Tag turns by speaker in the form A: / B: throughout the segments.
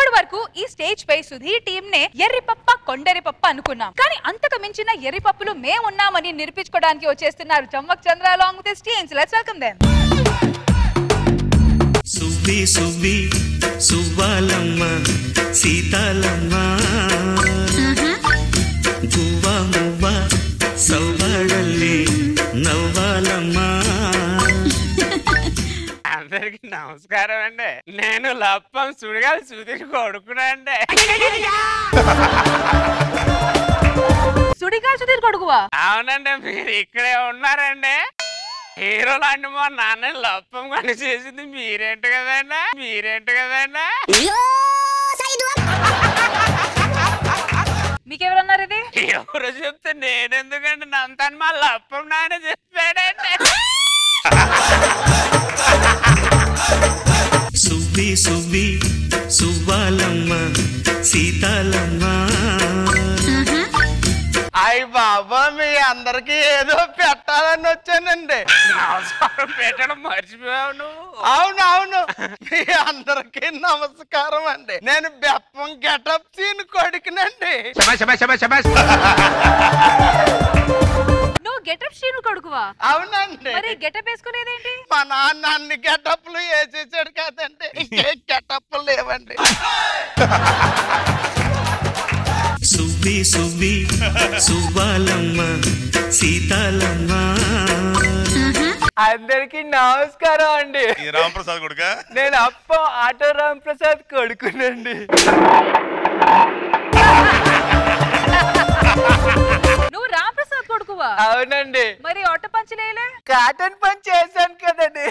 A: ఇప్పటి వరకు ఈ స్టేజ్ పై సుధీర్ టీమ్ నే ఎర్రిపప్ప కొండరిపప్ప అనుకున్నాం కానీ అంతకు మించిన ఎర్రిపప్పులు మేమున్నామని నిరూపించుకోవడానికి వచ్చేస్తున్నారు Chammak Chandra along with teams let's welcome them
B: సువ్వి సువ్వి సువ్వాలమ్మ సీతాలమ్మ గువ్వ మువ్వ సవ్వాడల్లి నవ్వాలమ్మ
C: అందరికి నమస్కారం అండి నేను లప్పం సుడిగాలి సుధీర్ కొడుకునండి
A: సుడిగా సుధీర్ కొడుకువా
C: అవునండి మీరు ఇక్కడే ఉన్నారండి హీరో లాంటి మా నాన్న లప్పం కొని చేసింది మీరేంటి కదండి మీరేంటి కదండి
A: మీకెవరన్నారు ఇది
C: ఎవరు చెప్తే నేనెందుకండి నంతాను మా లప్పం నాయన చెప్పాడండి
B: సువ్వి సువ్వి సువ్వాలమ్మ సీతాలమ్మ
D: అయ్య బాబా మీ అందరికి ఏదో పెట్టాలని వచ్చానండి
C: నమస్కారం పెట్టడం మర్చిపోయావు నువ్వు
D: అవును అవును మీ అందరికి నమస్కారం అండి నేను బెప్పం గెటప్ సీన్ కొడుకునండి
A: నువ్వు గెటప్ శ్రీను కొడుకువా
D: అవునండి
A: మరి గెటప్ వేసుకోలేదేంటి
D: మా నాన్న అన్ని గెటప్లు వేసేసాడు కదండి ఇంకేం గెటప్లు లేవండి
B: సువ్వి సువ్వి సువ్వాలమ్మ సీతాలమ్మ
E: అందరికి నమస్కారం అండి
F: ఈ రామప్రసాద్ కొడుక
E: నేను అప్ప ఆటో రామ్ ప్రసాద్ కొడుకునండి
A: నువ్వు రామప్రసాద్ కొడుకువా
E: అవునండి
A: మరి ఒట్ట పంచలేలే
E: కాటన్ పని చేశాను కదండి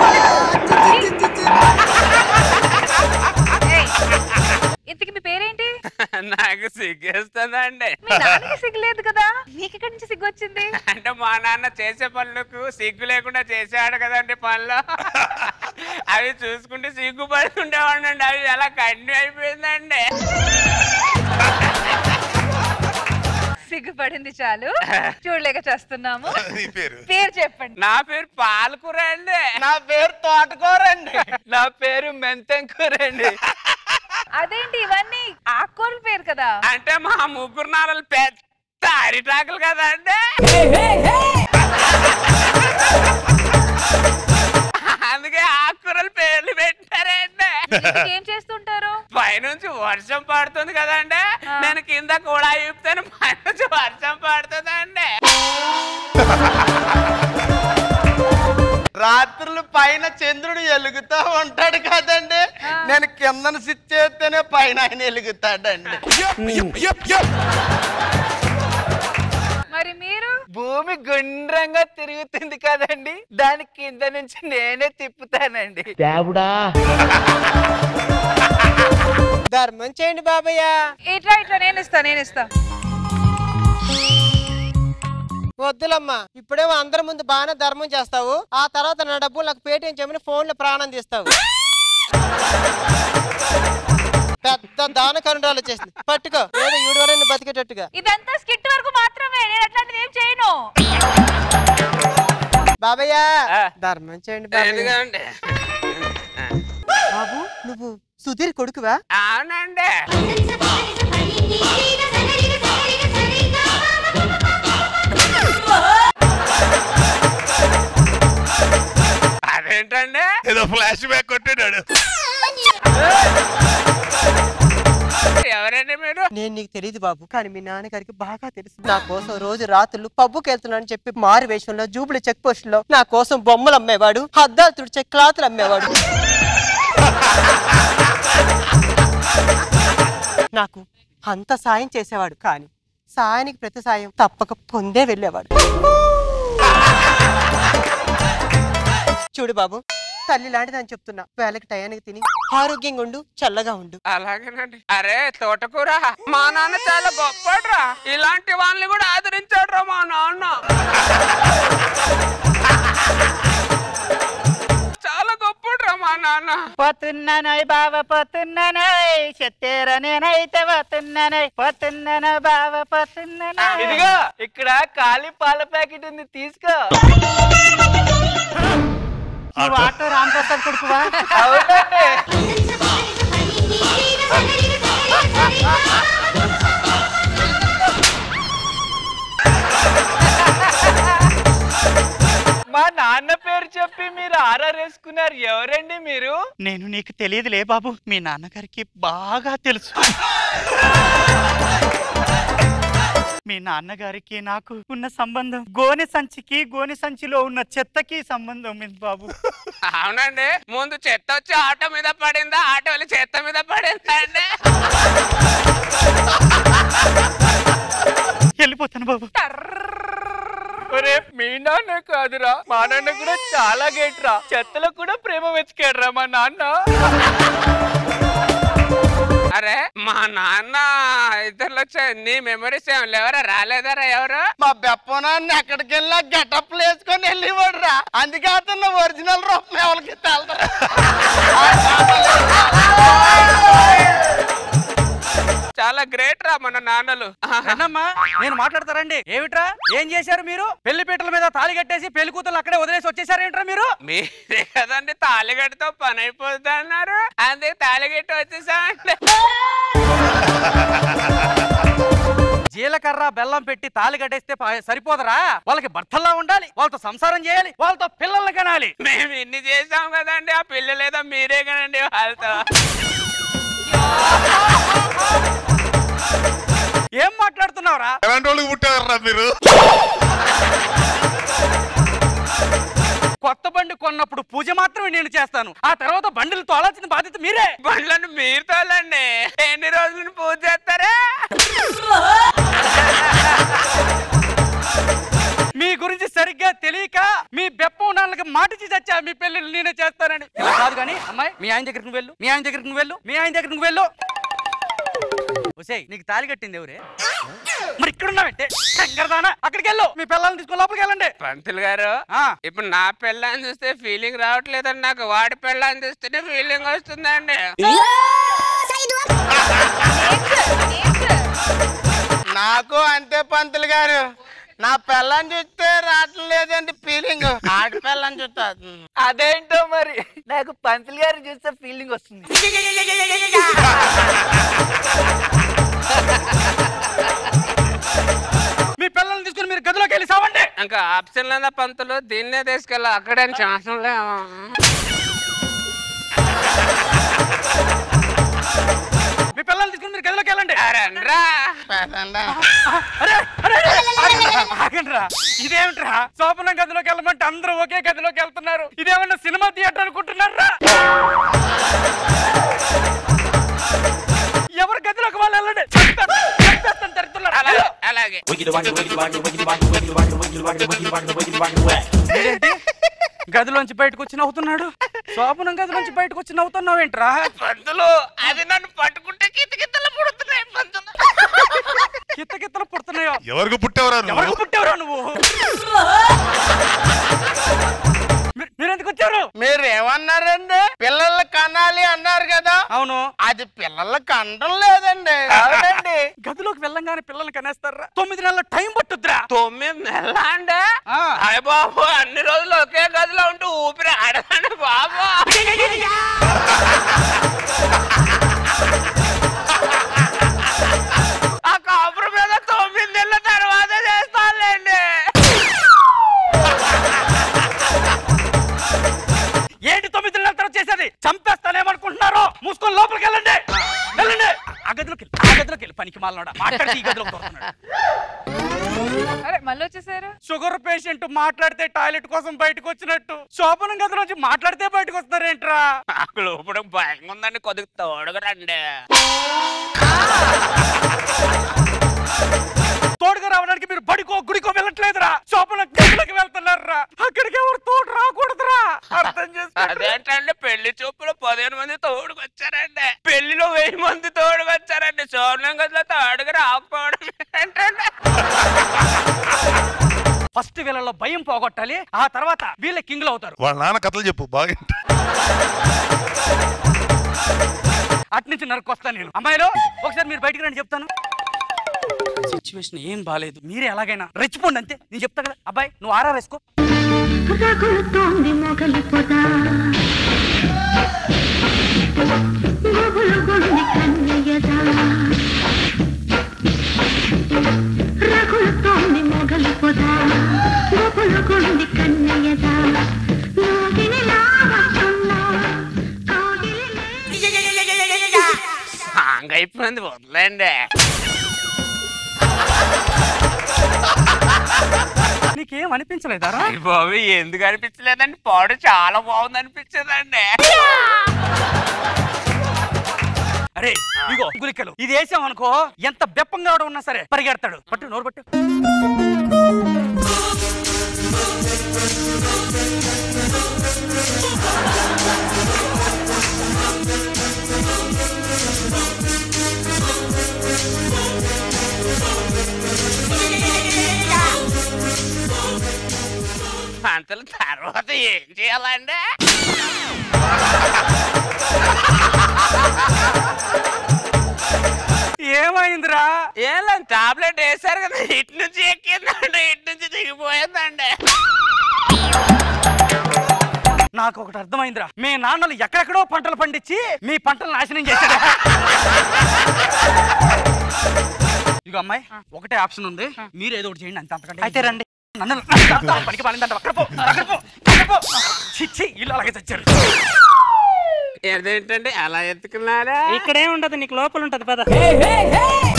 A: ఇంతకి మీ పేరేంటి
C: నాకు సిగ్గేస్తుందండి
A: మీ నాన్నకి సిగ్గులేదు కదా మీకు ఇక్కడి నుంచి సిగ్గు వచ్చింది
C: అంటే మా నాన్న చేసే పనులకు సిగ్గు లేకుండా చేసాడు కదండి పనులు అవి చూసుకుంటే సిగ్గు పడుతుండేవాడినండి అవి ఎలా కంటిన్యూ అయిపోయిందండి
A: సిగ్గుపడింది చాలు చూడలేక చేస్తున్నాము
F: నీ పేరు
A: పేరు చెప్పండి
C: నా పేరు పాలకూర అండి
D: నా పేరు తోటకూరండి
E: నా పేరు మెంతంకూరండి
A: అదేంటి ఇవన్నీ ఆకుకూరల పేరు కదా
C: అంటే మా ముగ్గురు నాన్నలు పెద్ద అరిటాకులు కదండి అందుకే ఆకుకూరలు పేర్లు పెట్టారండి
A: ఇంతకీ ఏం చేస్తుంటారు
C: పైనుంచి వర్షం పడుతుంది కదండి నేను కింద కూడా ఇప్పుతాను పైనుంచి వర్షం పడుతుందండి
D: రాత్రులు పైన చంద్రుడు ఎలుగుతూ ఉంటాడు కదండి నేను కిందన స్విచ్ చేస్తేనే పైన ఆయన వెలుగుతాడండి
A: మరి మీరు
E: భూమి గుండ్రంగా తిరుగుతుంది కదండి దాని కింద నుంచి నేనే తిప్పుతానండి
G: ధర్మం చేయండి బాబయ్య
A: ఇట్లా ఇట్లా నేను ఇస్తా నేను ఇస్తా
G: వద్దులమ్మా ఇప్పుడేమో అందరి ముందు బాగానే ధర్మం చేస్తావు ఆ తర్వాత నా డబ్బులు నాకు పేటిఎం చెప్పిన ఫోన్ లో ప్రాణం తీస్తావు పెద్ద దాన కరుణాలు వచ్చేసింది పట్టుకో ఏదో ఈడువరైనా బతికేటట్టుగా
A: ఇదంతా స్కిట్ వరకు మాత్రమే నేను అట్లాంటిది ఏం చేయను
G: బాబయ్య
C: ఆ.
G: ధర్మం చేయండి బాబయ్య
C: ఎందుకండి
G: బాబు నువ్వు సుధీర్ కొడుకువా
C: అవునండి అదేంటండి
F: ఏదో ఫ్లాష్ బ్యాక్ కొట్టాడు
C: ఎవరండి మీరు
G: నేను నీకు తెలియదు బాబు కానీ మీ నాన్నగారికి బాగా తెలుసు నా కోసం రోజు రాత్రులు పబ్బుకి వెళ్తున్నానని చెప్పి మారు వేషంలో జూబులి చెక్ పోస్ట్ లో నా కోసం బొమ్మలు అమ్మేవాడు అద్దాలు తుడిచే క్లాతులు అమ్మేవాడు నాకు అంత సాయం చేసేవాడు కానీ సాయానికి ప్రతి సాయం తప్పక పొందే వెళ్ళేవాడు చూడు బాబు తల్లి లాంటిదని చెప్తున్నా వేళకి టయానికి తిని ఆరోగ్యంగా ఉండు చల్లగా ఉండు
C: అలాగేనండి అరే తోటకూర మా నాన్న చాలా గొప్పడ్రా ఇలాంటి వాళ్ళని కూడా ఆదరించాడురా మా నాన్న చాలా గొప్పడ్రా మా నాన్న
E: పోతున్నానోయ్ బావ పోతున్నానోయ్ చెత్తేర నేనైతే పోతున్నానోయ్ పోతున్నాను బావ పోతున్నాను ఇదిగో ఇక్కడ ఖాళీ పాల ప్యాకెట్ ఉంది తీసుకో
G: నువ్వు ఆటో రామప్రసాద్ కొడుకువా
E: అవునండి మా నాన్న పేరు చెప్పి మీరు ఆర్ఆర్ వేసుకున్నారు ఎవరండి మీరు
H: నేను నీకు తెలియదులే బాబు మీ నాన్నగారికి బాగా తెలుసు మీ నాన్నగారికి నాకు ఉన్న సంబంధం గోనె సంచికి గోనె సంచిలో ఉన్న చెత్తకి సంబంధం ఉంది బాబు
C: అవునండి ముందు చెత్త వచ్చి ఆటో మీద పడిందా ఆటో వెళ్ళి చెత్త మీద పడిందా అండి
H: వెళ్ళిపోతాను బాబు
E: ఒరే మీ నాన్న కాదురా మా నాన్న కూడా చాలా గేట్రా చెత్తలో కూడా ప్రేమ వెతికాడురా మా నాన్న
C: అరే మా నాన్న ఇద్దరు వచ్చా నీ మెమరీస్ ఏం లేవరా రాలేదరా ఎవరు
D: మా బెప్పనాన్ని ఎక్కడికి వెళ్ళినా గెటప్ వేసుకొని వెళ్ళేవాడు రా అందుకే అతను ఒరిజినల్ రూపం ఎవరికి తెలదు
C: చాలా గ్రేట్ రా మన నాన్నలు
I: అన్నమ్మా నేను మాట్లాడతారండి ఏమిట్రా ఏం చేశారు మీరు పెళ్లి పీటల మీద తాళి కట్టేసి పెళ్లి కూతురు అక్కడే వదిలేసి వచ్చేసారేంట్రా మీరు
C: మీరే కదండి తాలిగడ్డతో పని అయిపోద్ది అన్నారు అందుకే తాలిగట్టి వచ్చేసామండి
I: జీలకర్ర బెల్లం పెట్టి తాళి కట్టేస్తే ప- సరిపోదరా వాళ్ళకి భర్తల్లా ఉండాలి వాళ్ళతో సంసారం చేయాలి వాళ్ళతో పిల్లల్ని కనాలి
C: మేము ఇన్ని చేసాం కదండి ఆ పిల్లలేదో మీరే కదండి వాళ్ళతో
I: ఏం మాట్లాడుతున్నావురా
F: ఎలాంటి వాళ్ళకి పుట్టారా మీరు
I: కొత్త బండి కొన్నప్పుడు పూజ మాత్రమే నేను చేస్తాను ఆ తర్వాత బండిలు తోలాల్సిన బాధ్యత మీరే
C: బండ్లను మీరు తోలండి ఎన్ని రోజులు పూజ చేస్తారా
I: మీ గురించి సరిగ్గా తెలియక మీ బెప్ప నాన్నకి మాటిచి చచ్చా మీ పెళ్లిని నేనే చేస్తానని ఇలా కాదు కానీ అమ్మాయి మీ ఆయన దగ్గరికి నువ్వు వెళ్ళు మీ ఆయన దగ్గరికి నువ్వు వెళ్ళు మీ ఆయన దగ్గరికి నువ్వు వెళ్ళు ఒసేయ్ నీకు తాళి కట్టింది ఎవరే మరి ఇక్కడ ఉన్నావంటే శంకరదానా అక్కడికి వెళ్ళు మీ పిల్లల్ని తీసుకుని లోపలికి వెళ్ళండి
C: పంతులు గారు
I: ఆ,
C: ఇప్పుడు నా పెళ్ళాన్ని చూస్తే ఫీలింగ్ రావట్లేదండి నాకు వాడి పెళ్ళాన్ని చూస్తేనే ఫీలింగ్ వస్తుందండి
D: నాకు అంతే పంతులు గారు నా పిల్లని చూస్తే రావటం లేదండి ఫీలింగ్ ఆడి పిల్లని చూస్తా
E: అదేంటో మరి నాకు పంతులు గారు చూస్తే ఫీలింగ్ వస్తుంది
I: మీ పిల్లల్ని తీసుకుని మీరు గదిలోకి వెళ్ళి సావండి
C: ఇంకా ఆప్షన్ లేదా పంతులు దీన్నే తీసుకెళ్ళా అక్కడే ఛాన్సం లేవా
I: మీ పిల్లల్ని తీసుకుని మీరు గదిలోకి వెళ్ళండి
C: రండ్రా
D: పెద్దండా.
I: అరే, అరే, అరే, ఆగండ్రా. ఇదేమిట్రా శోభనం గదిలోకి వెళ్ళమంటే అందరూ ఒకే గదిలోకి వెళ్తున్నారు ఇదేమన్నా సినిమా థియేటర్ అనుకుంటున్నారా ఎవరు గదిలోకి వాళ్ళు వెళ్ళండి చంపేస్తాను, చంపేస్తాను, దరిద్రులారా.
C: అలాగే అలాగే
I: ఏంటి గదిలోంచి బయటకు వచ్చి నవ్వుతున్నాడు శోభనం గదిలోంచి బయటకు వచ్చి నవ్వుతున్నావేంట్రా
C: పంతులు అది నన్ను పట్టుకుంటే కిత కితలు పుడుతున్నాయి పంతులు
I: కిత్త కిత్తలు పుడుతున్నాయో
F: ఎవరికి పుట్టావరా
I: ఎవరికి
F: నువ్వు
I: పుట్టావురా నువ్వు మీరు- మీరెందుకు వచ్చారు
D: మీరు ఏమన్నారండి పిల్లలు కనాలి అన్నారు కదా
I: అవును
D: అది పిల్లలు కనడం లేదండి
E: అవునండి
I: గదిలోకి వెళ్ళంగానే పిల్లల్ని కనేస్తారా తొమ్మిది నెలల టైం పట్టుద్రా
C: తొమ్మిది నెలల అండి
I: ఆ.
C: అయ్య బాబు అన్ని రోజులు ఒకే గదిలో ఉంటూ ఊపిరి ఆడదండి బాబు ఆ కాపురం మీద తొమ్మిది నెలల తర్వాత చేస్తానులేండి
I: ఏంటి తొమ్మిది నెలల తర్వాత చేసేది చంపేస్తానేమనుకుంటున్నారు మూసుకొని లోపలికి వెళ్ళండి వెళ్ళండి ఆ గదిలోకి వెళ్ళి, ఆ గదిలోకి వెళ్ళి పనికి మాలనాడా మాట్లాడి ఈ గదిలోకి దొరుకుతున్నాడు
A: అరే మళ్ళీ వచ్చేసారు
I: షుగర్ పేషెంట్ మాట్లాడితే టాయిలెట్ కోసం బయటకు వచ్చినట్టు శోభనం గదిలోంచి మాట్లాడితే బయటకు వస్తారేంట్రా
C: నాకు లోపల భయం ఉందండి కొద్దిగా తోడుగరండి
I: తోడుగా రావడానికి మీరు బడికో గుడికో వెళ్ళట్లేదురా శోభనం గదిలోకి వెళ్తున్నారా అక్కడికి ఎవరు తోడు రాకూడదురా అర్థం చేసుకోండి
C: అదేంటండి పెళ్లి చూపులు పదిహేను మంది తోడుకొచ్చారండి పెళ్లిలో వెయ్యి మంది తోడుకొచ్చారండి సోర్ణం గదిలో తోడుగా రాకపోవడం ఏంటండి
I: ఫస్ట్ వీళ్ళలో భయం పోగొట్టాలి ఆ తర్వాత వీళ్ళ కింగ్లు అవుతారు
F: వాళ్ళ నాన్న కథలు చెప్పు బాగా
I: అట్నుంచి నరుకొస్తాను నేను అమ్మాయిలు ఒకసారి మీరు బయటికి రండి చెప్తాను సిచ్యువేషన్ ఏం బాగాలేదు మీరే ఎలాగైనా రెచ్చిపోండి అంతే నేను చెప్తా కదా అబ్బాయి నువ్వు ఆరా వేసుకో
J: రగులుతోంది మొగలి పొద గుబులు గుండి కన్ను
C: రాంగ్ అయిపోయింది వదిలేండి
I: నీకేం అనిపించలేదారా
C: అయ్య బాబు ఎందుకు అనిపించలేదండి పాడు చాలా బాగుంది అనిపించదండి
I: అరే ఇగో గులికలు ఇది వేసాం అనుకో ఎంత బెప్పంగా ఆవిడ ఉన్నా సరే పరిగెడతాడు పట్టు నోరు పట్టు
C: అంతల తర్వాత ఏం చేయాలండి
I: ఏమైందిరా
C: ఏం లేదు టాబ్లెట్ వేసారు కదా ఇటు నుంచి ఎక్కిందండి ఇటు నుంచి దిగిపోయిందండి
I: నాకు ఒకటి అర్థమైందిరా మీ నాన్నలు ఎక్కడెక్కడో పంటలు పండించి మీ పంటలు నాశనం చేశాడు ఇక అమ్మాయి ఒకటే ఆప్షన్ ఉంది మీరు ఏదో ఒకటి చేయండి అంత అంతకంటే
H: అయితే రండి
I: నన్ను పనికి పాలిందంట అక్కడ పో అక్కడ పో అక్కడ పో చిచ్చి ఇల్లు అలాగే చచ్చారు
C: ఏంటంటే అలా ఎత్తుకున్నారా
H: ఇక్కడే ఉండదు నీకు లోపల ఉంటది పద